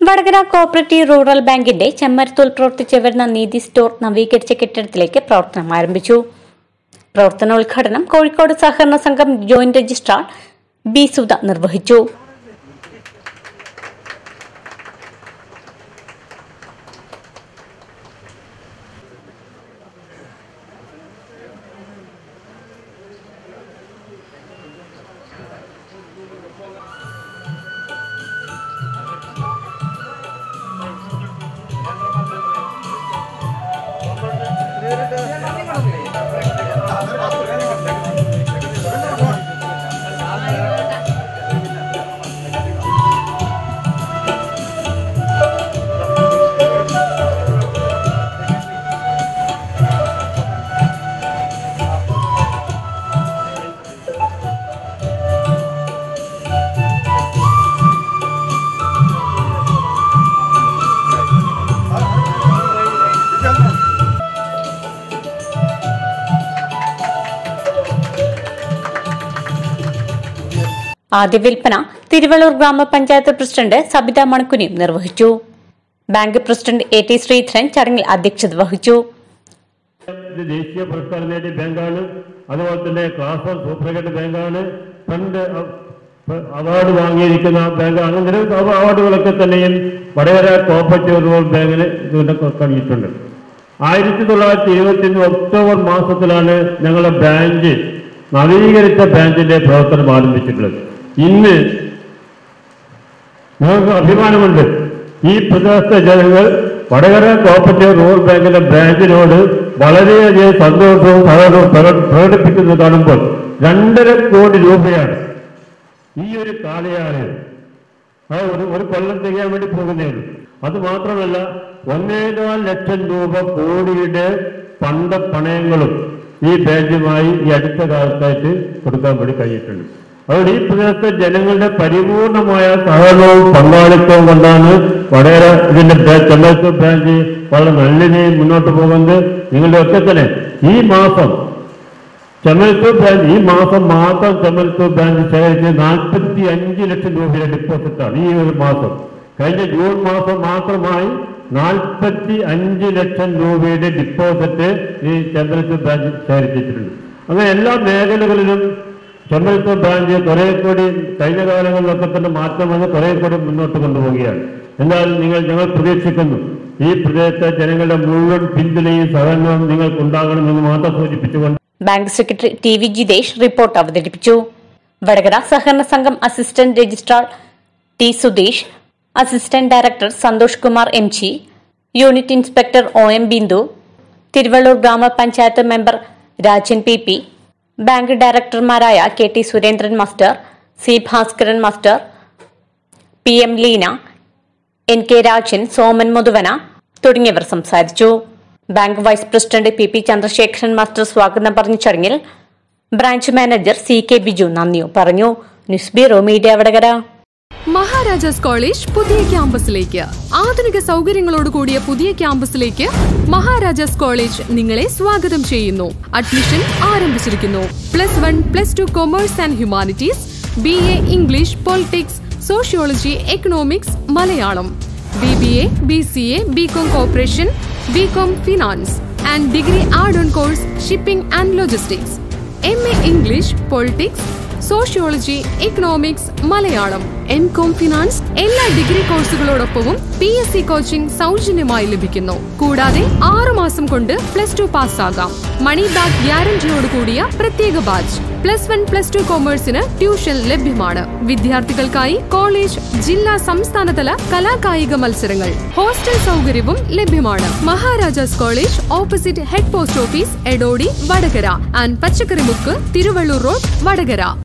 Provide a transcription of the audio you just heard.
Vadakara cooperative rural ബാങ്കിന്റെ ചെമ്മരത്തൂൽ പ്രവർത്തിച്ചു വരുന്ന നീതി സ്റ്റോർ നവീകരിച്ച കെട്ടിടത്തിലേക്ക് പ്രവർത്തനം ആരംഭിച്ചു പ്രവർത്തനോദ്ഘാടനം കോഴിക്കോട് സഹകരണ സംഘം ജോയിന്റ് രജിസ്ട്രാർ ബി സുധ നിർവഹിച്ചു ആദ്യ വിൽപ്പന തിരുവള്ളൂർ ഗ്രാമപഞ്ചായത്ത് പ്രസിഡന്റ് സബിത മണക്കുനിയും നിർവഹിച്ചു bank president A T Sreedharan ചടങ്ങിൽ അധ്യക്ഷത വഹിച്ചു ഇത് ദേശീയ പുരസ്കാരം നേടിയ ബാങ്കാണ് അതുപോലെ തന്നെ ക്ലാസ് വൺ സൂപ്പർമാർക്കറ്റ് ബാങ്കാണ് ഫണ്ട് അവാർഡ് വാങ്ങിയിരിക്കുന്ന ബാങ്കാണ് നിരവധി അവാർഡുകളൊക്കെ തന്നെയും വടകര കോപ്പറേറ്റീവ് റൂറൽ ബാങ്കിന് ഇതിന്റെ കഴിഞ്ഞിട്ടുണ്ട് ആയിരത്തി തൊള്ളായിരത്തി ഇരുപത്തിയൊന്ന് ഒക്ടോബർ മാസത്തിലാണ് ഞങ്ങളുടെ ബ്രാഞ്ച് നവീകരിച്ച ബ്രാഞ്ചിന്റെ പ്രവർത്തനം ആരംഭിച്ചിട്ടുള്ളത് ഇന്ന് ഞങ്ങൾക്ക് അഭിമാനമുണ്ട് ഈ പ്രദേശത്തെ ജനങ്ങൾ വടകര കോപ്പറേറ്റീവ് റൂറൽ ബാങ്കിന്റെ ബ്രാഞ്ചിനോട് വളരെയധികം സന്തോഷവും സഹകരണവും പ്രക- പ്രകടിപ്പിക്കുന്നത് കാണുമ്പോൾ രണ്ടര കോടി രൂപയാണ് ഈ ഒരു കാലയളവിൽ അത് ഒരു ഒരു കൊല്ലം തികയാൻ വേണ്ടി പോകുന്നേ ഉള്ളൂ അത് മാത്രമല്ല ഒന്നേകാൽ ലക്ഷം രൂപ കോടിയുടെ പണ്ട പണയങ്ങളും ഈ ബാങ്കുമായി ഈ അടുത്ത കാലത്തായിട്ട് കൊടുക്കാൻ വേണ്ടി കഴിഞ്ഞിട്ടുണ്ട് അതുകൊണ്ട് ഈ പ്രദേശത്തെ ജനങ്ങളുടെ പരിപൂർണമായ സഹകരണവും പങ്കാളിത്തവും കൊണ്ടാണ് വടകര ഇതിന്റെ ബ്രാ- ചെമ്മരത്തൂർ ബ്രാഞ്ച് വളരെ നല്ല രീതിയിൽ മുന്നോട്ട് പോകുന്നത് നിങ്ങളുടെ ഒക്കെ തന്നെ ഈ മാസം ചെമ്മരത്തൂർ ബ്രാഞ്ച് ഈ മാസം മാത്രം ചെമ്മരത്തൂർ ബ്രാഞ്ച് ശേഖരിച്ച് നാൽപ്പത്തി അഞ്ച് ലക്ഷം രൂപയുടെ ഡെപ്പോസിറ്റാണ് ഈ ഒരു മാസം കഴിഞ്ഞ ജൂൺ മാസം മാത്രമായി നാൽപ്പത്തി അഞ്ച് ലക്ഷം രൂപയുടെ ഡിപ്പോസിറ്റ് ഈ ചെമ്മരത്തൂർ ബ്രാഞ്ച് ശേഖരിച്ചിട്ടുണ്ട് അങ്ങനെ എല്ലാ മേഖലകളിലും ചെമ്മരത്തൂർ ബ്രാഞ്ച് കുറെ കൂടി കഴിഞ്ഞ കാലങ്ങളിലൊക്കെ തന്നെ മാറ്റം വന്ന് കുറെ കൂടി മുന്നോട്ട് കൊണ്ടുപോവുകയാണ് എന്തായാലും നിങ്ങൾ ഞങ്ങൾ പ്രതീക്ഷിക്കുന്നു ഈ പ്രദേശത്തെ ജനങ്ങളുടെ മുഴുവൻ പിന്തുണയും സഹകരണവും നിങ്ങൾക്കുണ്ടാകണമെന്ന് മാത്രം സൂചിപ്പിച്ചുകൊണ്ട് bank secretary T V Jithesh report അവതരിപ്പിച്ചു വടകര സഹകരണ സംഘം assistant registrar T Sudheesh assistant director Santhosh Kumar M G unit inspector O M Bindu Thiruvallur ഗ്രാമപഞ്ചായത്ത് member Rajan P P bank ഡയറക്ടർമാരായ K T Surendran master C Bhaskaran master P M Leena N K Rajan Soman Muthuvana തുടങ്ങിയവർ സംസാരിച്ചു bank vice president P P Chandrasekharan master സ്വാഗതം പറഞ്ഞ ചടങ്ങിൽ branch manager C K Biju നന്ദിയും പറഞ്ഞു news bureau media Vatakara Maharaja's college പുതിയ ക്യാമ്പസിലേക്ക് ആധുനിക സൗകര്യങ്ങളോട് കൂടിയ പുതിയ ക്യാമ്പസിലേക്ക് മഹാരാജാസ് കോളേജ് നിങ്ങളെ സ്വാഗതം ചെയ്യുന്നു അഡ്മിഷൻ ആരംഭിച്ചിരിക്കുന്നു plus one plus two commerce and humanities B A English politics sociology economics Malayalam B B A B C A B com corporation B com finance and degree add on course shipping and logistics M A English politics sociology economics Malayalam M com finance എല്ലാ degree കോഴ്സുകളോടൊപ്പവും P S C coaching സൗജന്യമായി ലഭിക്കുന്നു കൂടാതെ ആറു മാസം കൊണ്ട് plus two പാസ്സാകാം money back ഗ്യാരണ്ടിയോട് കൂടിയ പ്രത്യേക batch plus one plus two കൊമേഴ്സിന് ട്യൂഷൻ ലഭ്യമാണ് വിദ്യാർത്ഥികൾക്കായി കോളേജ് ജില്ലാ സംസ്ഥാനതല കലാകായിക മത്സരങ്ങൾ ഹോസ്റ്റൽ സൗകര്യവും ലഭ്യമാണ് Maharajas college opposite head post office Edodi Vadakara and പച്ചക്കറി മുക്ക് തിരുവള്ളൂർ റോഡ് വടകര